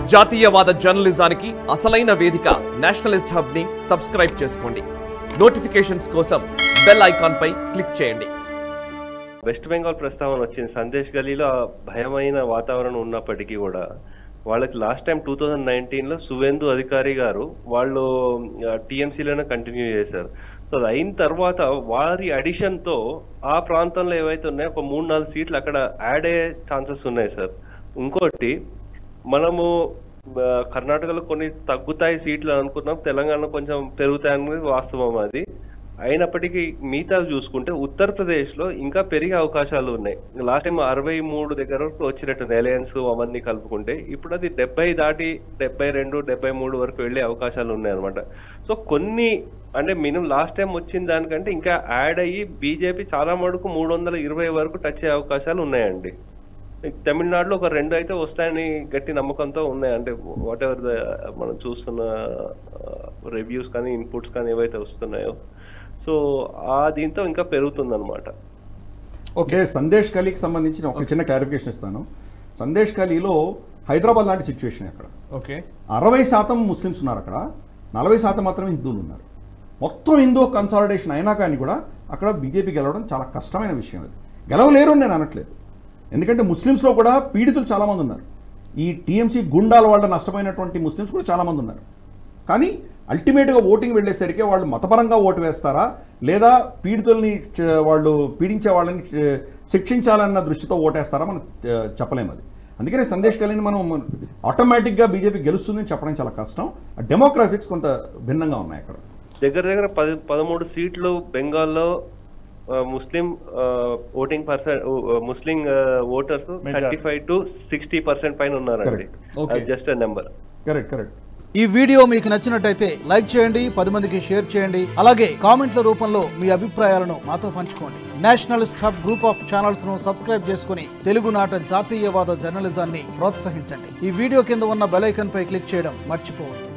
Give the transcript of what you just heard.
జాతీయవాద జర్నలిజానికి అసలైన వేదిక నేషనలిస్ట్ హబ్ ని సబ్స్క్రైబ్ చేసుకోండి నోటిఫికేషన్స్ కోసం బెల్ ఐకాన్ పై క్లిక్ చేయండి వెస్ట్ బెంగాల్ ప్రస్తావన వచ్చింది సందేశ్ గలీలో ఆ భయమైన వాతావరణం ఉన్నప్పటికీ కూడా వాళ్ళకి లాస్ట్ టైం టూ థౌజండ్ నైన్టీన్లో సువేందు అధికారి గారు వాళ్ళు టీఎంసీలోనే కంటిన్యూ చేశారు సో అది అయిన తర్వాత వారి అడిషన్తో ఆ ప్రాంతంలో ఏవైతే ఉన్నాయో ఒక మూడు నాలుగు సీట్లు అక్కడ యాడ్ అయ్యే ఛాన్సెస్ ఉన్నాయి సార్ ఇంకోటి మనము ఆ, కర్ణాటకలో కొన్ని తగ్గుతాయి సీట్లు అనుకున్నాం తెలంగాణ కొంచెం పెరుగుతాయని వాస్తవం అది అయినప్పటికీ మిగతా చూసుకుంటే ఉత్తరప్రదేశ్ లో ఇంకా పెరిగే అవకాశాలు ఉన్నాయి లాస్ట్ టైం అరవై మూడు దగ్గర వరకు వచ్చినట్టు అలయన్స్ అవన్నీ కలుపుకుంటే ఇప్పుడు అది డెబ్బై దాటి డెబ్బై రెండు డెబ్బై మూడు వరకు వెళ్ళే అవకాశాలు ఉన్నాయి అనమాట సో కొన్ని అంటే మినిమం లాస్ట్ టైం వచ్చిన దానికంటే ఇంకా యాడ్ అయ్యి బీజేపీ చాలా మటుకు మూడు వందల ఇరవై వరకు టచ్ అయ్యే అవకాశాలు ఉన్నాయండి తమిళనాడులో ఒక రెండు అయితే వస్తాయని గట్టి నమ్మకంతో ఉన్నాయి అంటే వాట్ ఎవర్ ద మనం చూస్తున్న రివ్యూస్ కానీ ఇన్పుట్స్ కానీ ఏవైతే వస్తున్నాయో సో ఆ దీంతో ఇంకా పెరుగుతుంది అనమాట ఓకే సందేశ్ ఖలీకి సంబంధించిన ఒక చిన్న క్లారిఫికేషన్ ఇస్తాను సందేశ్ ఖలీలో హైదరాబాద్ లాంటి సిచ్యువేషన్ అక్కడ ఓకే అరవై శాతం ముస్లిమ్స్ ఉన్నారు అక్కడ నలభై శాతం మాత్రమే హిందువులు ఉన్నారు మొత్తం హిందూ కన్సాలిడేషన్ అయినా కానీ కూడా అక్కడ బీజేపీ గెలవడం చాలా కష్టమైన విషయం అది గెలవలేరు అని నేను అనట్లేదు ఎందుకంటే ముస్లిమ్స్లో కూడా పీడితులు చాలామంది ఉన్నారు ఈ టీఎంసీ గుండాల వల్ల నష్టపోయినటువంటి ముస్లిమ్స్ కూడా చాలామంది ఉన్నారు కానీ అల్టిమేట్గా ఓటింగ్ వెళ్ళేసరికి వాళ్ళు మతపరంగా ఓటు వేస్తారా లేదా పీడితుల్ని చ- వాళ్ళు పీడించే వాళ్ళని చ- శిక్షించాలన్న దృష్టితో ఓటేస్తారా మనం ఆ, చెప్పలేము అది అందుకనే సందేశ్ కలిని మనం ఆటోమేటిక్గా బీజేపీ గెలుస్తుందని చెప్పడం చాలా కష్టం డెమోగ్రాఫిక్స్ కొంత భిన్నంగా ఉన్నాయి అక్కడ దగ్గర దగ్గర పది పదమూడు సీట్లు బెంగాల్లో ఆ, ముస్లిం ఆ, voting percent Muslim voters Majority. Thirty five to sixty percent పైన ఉన్నారండి Okay. Just number correct correct ఈ వీడియో మీకు నచ్చినట్టయితే లైక్ చేయండి పది మందికి షేర్ చేయండి అలాగే కామెంట్ల రూపంలో మీ అభిప్రాయాలను మాతో పంచుకోండి nationalist hub group of channels ను సబ్స్క్రైబ్ చేసుకుని తెలుగునాట జాతీయవాద జర్నలిజాన్ని ప్రోత్సహించండి ఈ వీడియో కింద ఉన్న బెల్ ఐకాన్ పై క్లిక్ చేయడం మర్చిపోవద్దు